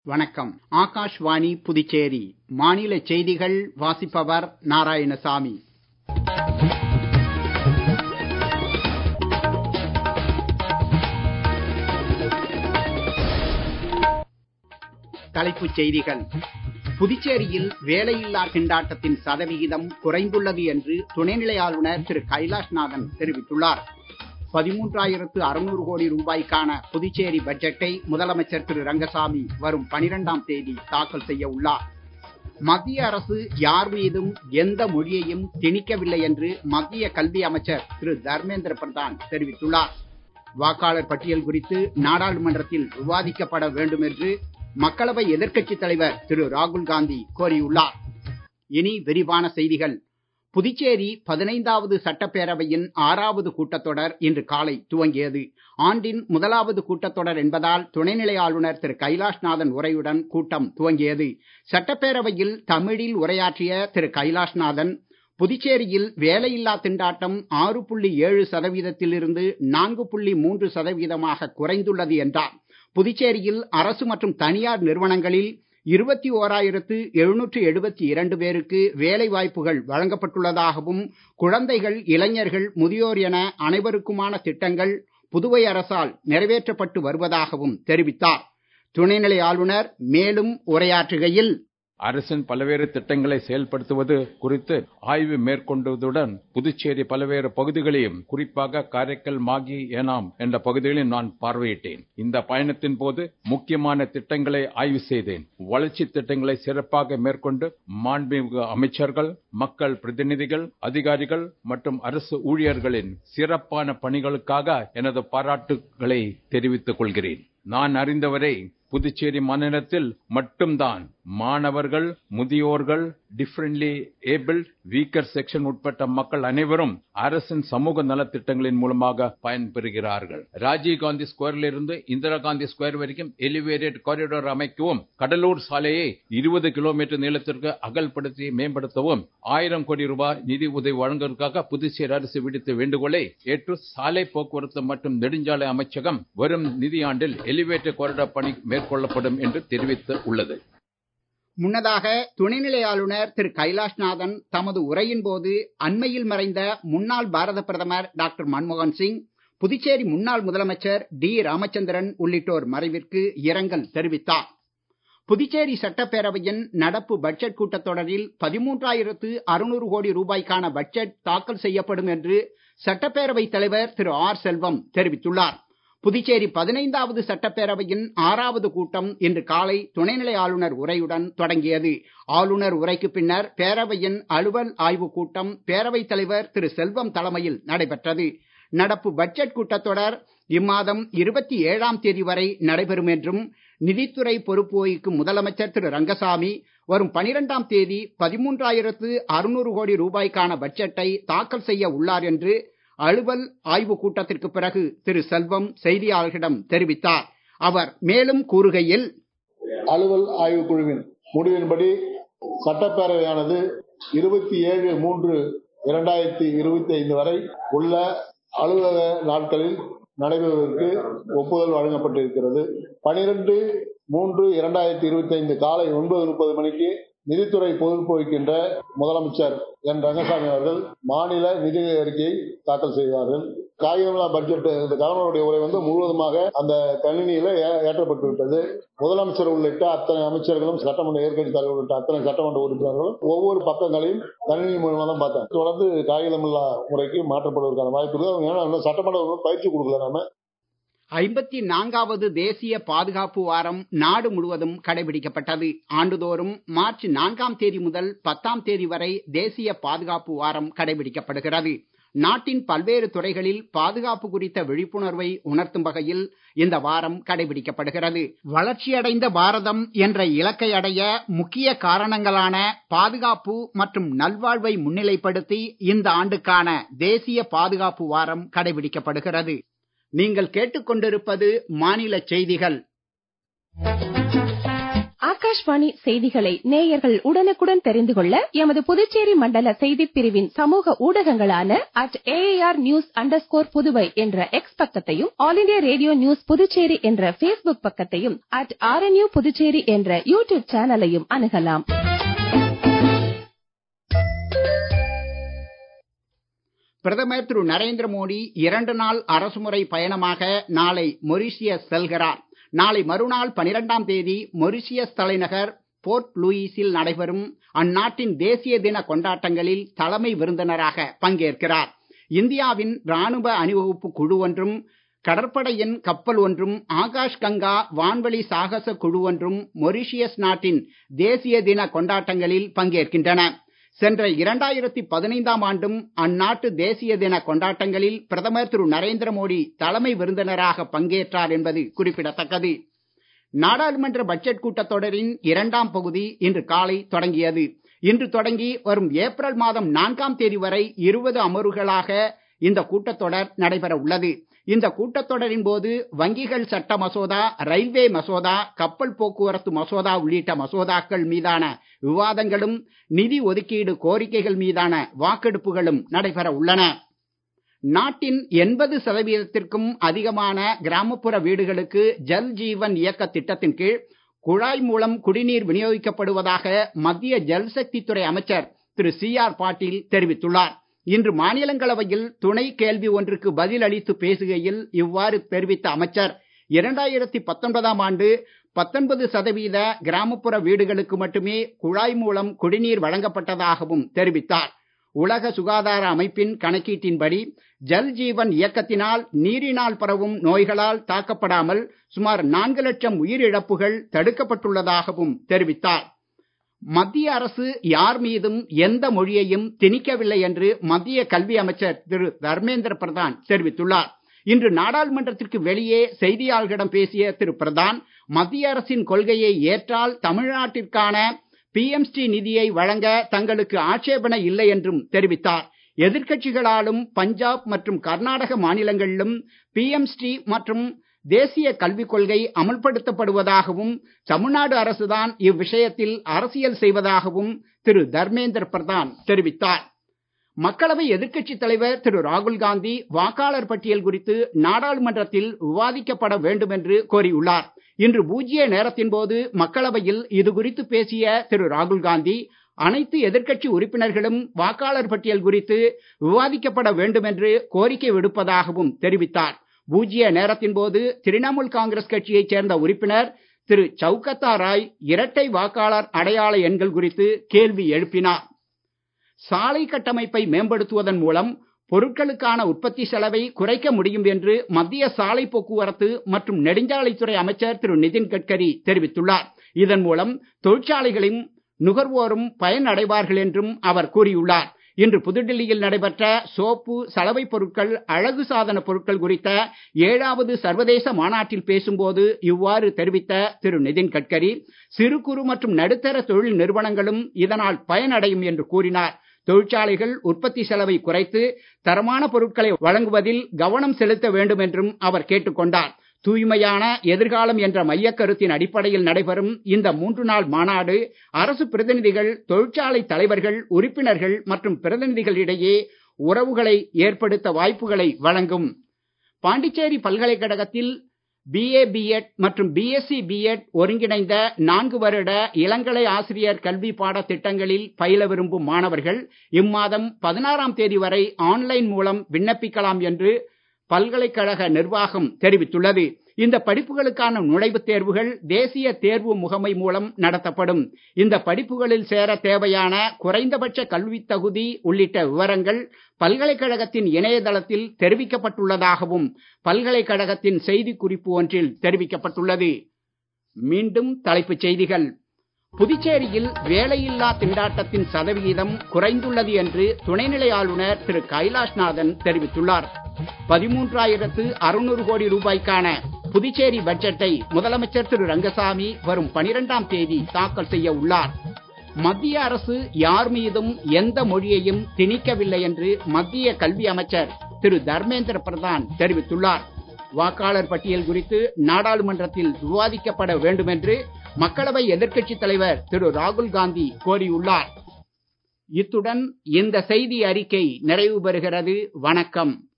வணக்கம் ஆகாஷ்வாணி புதுச்சேரி மாநில செய்திகள் வாசிப்பவர் நாராயணசாமி தலைப்புச் செய்திகள் புதுச்சேரியில் வேலையில்லா திண்டாட்டத்தின் சதவிகிதம் குறைந்துள்ளது என்று துணைநிலை ஆளுநர் திரு கைலாஷ்நாதன் தெரிவித்துள்ளார் பதிமூன்றாயிரத்து அறுநூறு கோடி ரூபாய்க்கான புதுச்சேரி பட்ஜெட்டை முதலமைச்சர் திரு ரங்கசாமி வரும் பனிரெண்டாம் தேதி தாக்கல் செய்ய உள்ளார் மத்திய அரசு யார் மீதும் எந்த மொழியையும் திணிக்கவில்லை என்று மத்திய கல்வி அமைச்சர் திரு தர்மேந்திர பிரதான் தெரிவித்துள்ளார் வாக்காளர் பட்டியல் குறித்து நாடாளுமன்றத்தில் விவாதிக்கப்பட வேண்டும் என்று மக்களவை எதிர்க்கட்சித் தலைவர் திரு ராகுல் காந்தி கோரியுள்ளார் இனி விரிவான செய்திகள் புதுச்சேரி பதினைந்தாவது சட்டப்பேரவையின் ஆறாவது கூட்டத்தொடர் இன்று காலை துவங்கியது ஆண்டின் முதலாவது கூட்டத்தொடர் என்பதால் துணைநிலை ஆளுநர் திரு கைலாஷ்நாதன் உரையுடன் கூட்டம் துவங்கியது சட்டப்பேரவையில் தமிழில் உரையாற்றிய திரு கைலாஷ்நாதன் புதுச்சேரியில் வேலையில்லா திண்டாட்டம் ஆறு புள்ளி ஏழு சதவீதத்திலிருந்து நான்கு புள்ளி மூன்று சதவீதமாக குறைந்துள்ளது என்றார் புதுச்சேரியில் அரசு மற்றும் தனியார் நிறுவனங்களில் இருபத்தி ஓராயிரத்து எழுநூற்று எழுபத்தி இரண்டு பேருக்கு வேலை வாய்ப்புகள் வழங்கப்பட்டுள்ளதாகவும் குழந்தைகள் இளைஞர்கள் முதியோர் என அனைவருக்குமான திட்டங்கள் புதுவை அரசால் நிறைவேற்றப்பட்டு வருவதாகவும் தெரிவித்தார் துணைநிலை ஆளுநர் மேலும் உரையாற்றுகையில் அரசின் பல்வேறு திட்டங்களை செயல்படுத்துவது குறித்து ஆய்வு மேற்கொண்டதுடன் புதுச்சேரி பல்வேறு பகுதிகளையும் குறிப்பாக காரைக்கால் மாகி ஏனாம் என்ற பகுதிகளையும் நான் பார்வையிட்டேன் இந்த பயணத்தின் போது முக்கியமான திட்டங்களை ஆய்வு செய்தேன் வளர்ச்சி திட்டங்களை சிறப்பாக மேற்கொண்டு மாண்புமிகு அமைச்சர்கள் மக்கள் பிரதிநிதிகள் அதிகாரிகள் மற்றும் அரசு ஊழியர்களின் சிறப்பான பணிகளுக்காக எனது பாராட்டுகளை தெரிவித்துக் கொள்கிறேன் நான் அறிந்தவரை புதுச்சேரி மாநிலத்தில் மட்டும்தான் மாணவர்கள் முதியோர்கள் டிஃபரெண்ட்லி ஏபிள்ட் வீக்கர் செக்ஷன் உட்பட்ட மக்கள் அனைவரும் அரசின் சமூக நலத்திட்டங்களின் மூலமாக பயன்பெறுகிறார்கள் ராஜீவ் காந்தி ஸ்கொயரில் இருந்து இந்திரா காந்தி ஸ்கொயர் வரைக்கும் எலிவேட்டட் காரிடோர் அமைக்கவும் கடலூர் சாலையை இருபது கிலோமீட்டர் நீளத்திற்கு அகல்படுத்தி மேம்படுத்தவும் ஆயிரம் கோடி ரூபாய் நிதி உதவி வழங்குவதற்காக புதுச்சேரி அரசு விடுத்த வேண்டுகோளை ஏற்று சாலை போக்குவரத்து மற்றும் நெடுஞ்சாலை அமைச்சகம் வரும் நிதியாண்டில் எலிவேட்டர் காரிடோர் பணி மேற்கொள்ளப்படும் என்று தெரிவித்து உள்ளது முன்னதாக துணைநிலை ஆளுநர் திரு கைலாஷ்நாதன் தமது உரையின் போது அண்மையில் மறைந்த முன்னாள் பாரத பிரதமர் டாக்டர் மன்மோகன் சிங் புதுச்சேரி முன்னாள் முதலமைச்சர் டி ராமச்சந்திரன் உள்ளிட்டோர் மறைவிற்கு இரங்கல் தெரிவித்தார் புதுச்சேரி சட்டப்பேரவையின் நடப்பு பட்ஜெட் கூட்டத்தொடரில் பதிமூன்றாயிரத்து அறுநூறு கோடி ரூபாய்க்கான பட்ஜெட் தாக்கல் செய்யப்படும் என்று சட்டப்பேரவைத் தலைவர் திரு ஆர் செல்வம் தெரிவித்துள்ளார் புதுச்சேரி பதினைந்தாவது சட்டப்பேரவையின் ஆறாவது கூட்டம் இன்று காலை துணைநிலை ஆளுநர் உரையுடன் தொடங்கியது ஆளுநர் உரைக்கு பின்னர் பேரவையின் அலுவல் ஆய்வுக் கூட்டம் பேரவைத் தலைவர் திரு செல்வம் தலைமையில் நடைபெற்றது நடப்பு பட்ஜெட் கூட்டத்தொடர் இம்மாதம் இருபத்தி ஏழாம் தேதி வரை நடைபெறும் என்றும் நிதித்துறை பொறுப்பு வகிக்கும் முதலமைச்சர் திரு ரங்கசாமி வரும் பனிரெண்டாம் தேதி பதிமூன்றாயிரத்து அறுநூறு கோடி ரூபாய்க்கான பட்ஜெட்டை தாக்கல் செய்ய உள்ளார் என்று அலுவல் ஆய்வுக் கூட்டத்திற்கு பிறகு திரு செல்வம் செய்தியாளர்களிடம் தெரிவித்தார் அவர் மேலும் கூறுகையில் அலுவல் ஆய்வுக் குழுவின் முடிவின்படி சட்டப்பேரவையானது இருபத்தி ஏழு மூன்று இரண்டாயிரத்தி இருபத்தி ஐந்து வரை உள்ள அலுவலக நாட்களில் நடைபெறுவதற்கு ஒப்புதல் வழங்கப்பட்டிருக்கிறது பனிரெண்டு மூன்று இரண்டாயிரத்தி இருபத்தி ஐந்து காலை ஒன்பது முப்பது மணிக்கு நிதித்துறை பொறுப்பு வகிக்கின்ற முதலமைச்சர் என் ரங்கசாமி அவர்கள் மாநில நிதி அறிக்கையை தாக்கல் செய்வார்கள் காகிதமில்லா பட்ஜெட் இந்த கவர்னருடைய உரை வந்து முழுவதுமாக அந்த கணினியில ஏற்றப்பட்டு விட்டது முதலமைச்சர் உள்ளிட்ட அத்தனை அமைச்சர்களும் சட்டமன்ற ஏற்கனவே தலைவர் உள்ளிட்ட அத்தனை சட்டமன்ற உறுப்பினர்களும் ஒவ்வொரு பக்கங்களையும் கணினி மூலமா தான் பார்த்தேன் தொடர்ந்து காகிதமில்லா முறைக்கு மாற்றப்படுவதற்கான வாய்ப்பு இருக்கு ஏன்னா சட்டமன்ற பயிற்சி கொடுக்கல நாம ஐம்பத்தி நான்காவது தேசிய பாதுகாப்பு வாரம் நாடு முழுவதும் கடைபிடிக்கப்பட்டது ஆண்டுதோறும் மார்ச் நான்காம் தேதி முதல் பத்தாம் தேதி வரை தேசிய பாதுகாப்பு வாரம் கடைபிடிக்கப்படுகிறது நாட்டின் பல்வேறு துறைகளில் பாதுகாப்பு குறித்த விழிப்புணர்வை உணர்த்தும் வகையில் இந்த வாரம் கடைபிடிக்கப்படுகிறது வளர்ச்சியடைந்த பாரதம் என்ற இலக்கை அடைய முக்கிய காரணங்களான பாதுகாப்பு மற்றும் நல்வாழ்வை முன்னிலைப்படுத்தி இந்த ஆண்டுக்கான தேசிய பாதுகாப்பு வாரம் கடைபிடிக்கப்படுகிறது நீங்கள் கேட்டுக்கொண்டிருப்பது மாநில செய்திகள் ஆகாஷ்வாணி செய்திகளை நேயர்கள் உடனுக்குடன் தெரிந்து கொள்ள எமது புதுச்சேரி மண்டல செய்திப் பிரிவின் சமூக ஊடகங்களான at AR news under Puduvai என்ற எக்ஸ் பக்கத்தையும் All India radio news Puducherry என்ற பேஸ்புக் பக்கத்தையும் அட் ஆர்என்யூ புதுச்சேரி என்ற யூடியூப் சேனலையும் அணுகலாம் பிரதமர் திரு நரேந்திர மோடி இரண்டு நாள் அரசுமுறை பயணமாக நாளை மொரிஷியஸ் செல்கிறார் நாளை மறுநாள் பனிரெண்டாம் தேதி மொரிஷியஸ் தலைநகர் போர்ட் லூயிஸில் நடைபெறும் அந்நாட்டின் தேசிய தின கொண்டாட்டங்களில் தலைமை விருந்தினராக பங்கேற்கிறார் இந்தியாவின் ராணுவ அணிவகுப்பு குழு ஒன்றும் கடற்படையின் கப்பல் ஒன்றும் ஆகாஷ் கங்கா வான்வழி சாகச குழு ஒன்றும் மொரிஷியஸ் நாட்டின் தேசிய தின கொண்டாட்டங்களில் பங்கேற்கின்றன சென்ற இரண்டாயிரத்தி பதினைந்தாம் ஆண்டும் அந்நாட்டு தேசிய தின கொண்டாட்டங்களில் பிரதமர் திரு நரேந்திர மோடி தலைமை விருந்தினராக பங்கேற்றார் என்பது குறிப்பிடத்தக்கது நாடாளுமன்ற பட்ஜெட் கூட்டத்தொடரின் இரண்டாம் பகுதி இன்று காலை தொடங்கியது இன்று தொடங்கி வரும் ஏப்ரல் மாதம் நான்காம் தேதி வரை இருபது அமர்வுகளாக இந்த கூட்டத்தொடர் நடைபெற உள்ளது இந்த கூட்டத்தொடரின் போது வங்கிகள் சட்ட மசோதா ரயில்வே மசோதா கப்பல் போக்குவரத்து மசோதா உள்ளிட்ட மசோதாக்கள் மீதான விவாதங்களும் நிதி ஒதுக்கீடு கோரிக்கைகள் மீதான வாக்கெடுப்புகளும் நடைபெற உள்ளன நாட்டின் எண்பது சதவீதத்திற்கும் அதிகமான கிராமப்புற வீடுகளுக்கு ஜல் ஜீவன் இயக்க திட்டத்தின் கீழ் குழாய் மூலம் குடிநீர் விநியோகிக்கப்படுவதாக மத்திய ஜல்சக்தித்துறை அமைச்சர் திரு சி ஆர் பாட்டீல் தெரிவித்துள்ளார் இன்று மாநிலங்களவையில் துணை கேள்வி ஒன்றுக்கு பதில் அளித்து பேசுகையில் இவ்வாறு தெரிவித்த அமைச்சர் இரண்டாயிரத்தி பத்தொன்பதாம் ஆண்டு பத்தொன்பது சதவீத கிராமப்புற வீடுகளுக்கு மட்டுமே குழாய் மூலம் குடிநீர் வழங்கப்பட்டதாகவும் தெரிவித்தார் உலக சுகாதார அமைப்பின் கணக்கீட்டின்படி ஜல் ஜீவன் இயக்கத்தினால் நீரினால் பரவும் நோய்களால் தாக்கப்படாமல் சுமார் நான்கு லட்சம் உயிரிழப்புகள் தடுக்கப்பட்டுள்ளதாகவும் தெரிவித்தார் மத்திய அரசு யார் மீதும் எந்த மொழியையும் திணிக்கவில்லை என்று மத்திய கல்வி அமைச்சர் திரு தர்மேந்திர பிரதான் தெரிவித்துள்ளார் இன்று நாடாளுமன்றத்திற்கு வெளியே செய்தியாளர்களிடம் பேசிய திரு பிரதான் மத்திய அரசின் கொள்கையை ஏற்றால் தமிழ்நாட்டிற்கான பிஎம்ஸ்டி நிதியை வழங்க தங்களுக்கு ஆட்சேபனை இல்லை என்றும் தெரிவித்தார் எதிர்க்கட்சிகளாலும் பஞ்சாப் மற்றும் கர்நாடக மாநிலங்களிலும் பிஎம்ஸ்டி மற்றும் தேசிய கல்விக் கொள்கை அமல்படுத்தப்படுவதாகவும் தமிழ்நாடு அரசுதான் இவ்விஷயத்தில் அரசியல் செய்வதாகவும் திரு தர்மேந்திர பிரதான் தெரிவித்தார் மக்களவை எதிர்க்கட்சித் தலைவர் திரு ராகுல் காந்தி வாக்காளர் பட்டியல் குறித்து நாடாளுமன்றத்தில் விவாதிக்கப்பட வேண்டும் என்று கோரியுள்ளார் இன்று பூஜ்ய நேரத்தின் போது மக்களவையில் இது குறித்து பேசிய திரு ராகுல் காந்தி அனைத்து எதிர்க்கட்சி உறுப்பினர்களும் வாக்காளர் பட்டியல் குறித்து விவாதிக்கப்பட வேண்டும் என்று கோரிக்கை விடுப்பதாகவும் தெரிவித்தார் பூஜ்ய நேரத்தின் போது திரிணாமுல் காங்கிரஸ் கட்சியைச் சேர்ந்த உறுப்பினர் திரு சௌகத்தா ராய் இரட்டை வாக்காளர் அடையாள எண்கள் குறித்து கேள்வி எழுப்பினார் சாலை கட்டமைப்பை மேம்படுத்துவதன் மூலம் பொருட்களுக்கான உற்பத்தி செலவை குறைக்க முடியும் என்று மத்திய சாலை போக்குவரத்து மற்றும் நெடுஞ்சாலைத்துறை அமைச்சர் திரு நிதின் கட்கரி தெரிவித்துள்ளார் இதன் மூலம் தொழிற்சாலைகளும் நுகர்வோரும் பயனடைவார்கள் என்றும் அவர் கூறியுள்ளார் இன்று புதுடெல்லியில் நடைபெற்ற சோப்பு சலவை பொருட்கள் அழகு சாதன பொருட்கள் குறித்த ஏழாவது சர்வதேச மாநாட்டில் பேசும்போது இவ்வாறு தெரிவித்த திரு நிதின் கட்கரி சிறு குறு மற்றும் நடுத்தர தொழில் நிறுவனங்களும் இதனால் பயனடையும் என்று கூறினார் தொழிற்சாலைகள் உற்பத்தி செலவை குறைத்து தரமான பொருட்களை வழங்குவதில் கவனம் செலுத்த வேண்டும் என்றும் அவர் கேட்டுக்கொண்டார் தூய்மையான எதிர்காலம் என்ற மையக்கருத்தின் அடிப்படையில் நடைபெறும் இந்த மூன்று நாள் மாநாடு அரசு பிரதிநிதிகள் தொழிற்சாலை தலைவர்கள் உறுப்பினர்கள் மற்றும் பிரதிநிதிகளிடையே உறவுகளை ஏற்படுத்த வாய்ப்புகளை வழங்கும் பாண்டிச்சேரி பல்கலைக்கழகத்தில் பிஏ பிஎட் மற்றும் பிஎஸ்சி பிஎட் ஒருங்கிணைந்த நான்கு வருட இளங்கலை ஆசிரியர் கல்வி பாட திட்டங்களில் பயில விரும்பும் மாணவர்கள் இம்மாதம் பதினாறாம் தேதி வரை ஆன்லைன் மூலம் விண்ணப்பிக்கலாம் என்று பல்கலைக்கழக நிர்வாகம் தெரிவித்துள்ளது இந்த படிப்புகளுக்கான நுழைவுத் தேர்வுகள் தேசிய தேர்வு முகமை மூலம் நடத்தப்படும் இந்த படிப்புகளில் சேர தேவையான குறைந்தபட்ச கல்வித் தகுதி உள்ளிட்ட விவரங்கள் பல்கலைக்கழகத்தின் இணையதளத்தில் தெரிவிக்கப்பட்டுள்ளதாகவும் பல்கலைக்கழகத்தின் செய்திக்குறிப்பு ஒன்றில் தெரிவிக்கப்பட்டுள்ளது மீண்டும் தலைப்புச் செய்திகள் புதுச்சேரியில் வேலையில்லா திண்டாட்டத்தின் சதவிகிதம் குறைந்துள்ளது என்று துணைநிலை ஆளுநர் திரு கைலாஷ்நாதன் தெரிவித்துள்ளார் பதிமூன்றாயிரத்து அறுநூறு கோடி ரூபாய்க்கான புதுச்சேரி பட்ஜெட்டை முதலமைச்சர் திரு ரங்கசாமி வரும் பனிரெண்டாம் தேதி தாக்கல் செய்ய உள்ளார் மத்திய அரசு யார் மீதும் எந்த மொழியையும் திணிக்கவில்லை என்று மத்திய கல்வி அமைச்சர் திரு தர்மேந்திர பிரதான் தெரிவித்துள்ளார் வாக்காளர் பட்டியல் குறித்து நாடாளுமன்றத்தில் விவாதிக்கப்பட வேண்டும் என்று மக்களவை எதிர்க்கட்சித் தலைவர் திரு ராகுல் காந்தி கோரியுள்ளார் இத்துடன் இந்த செய்தி அறிக்கை நிறைவு பெறுகிறது வணக்கம்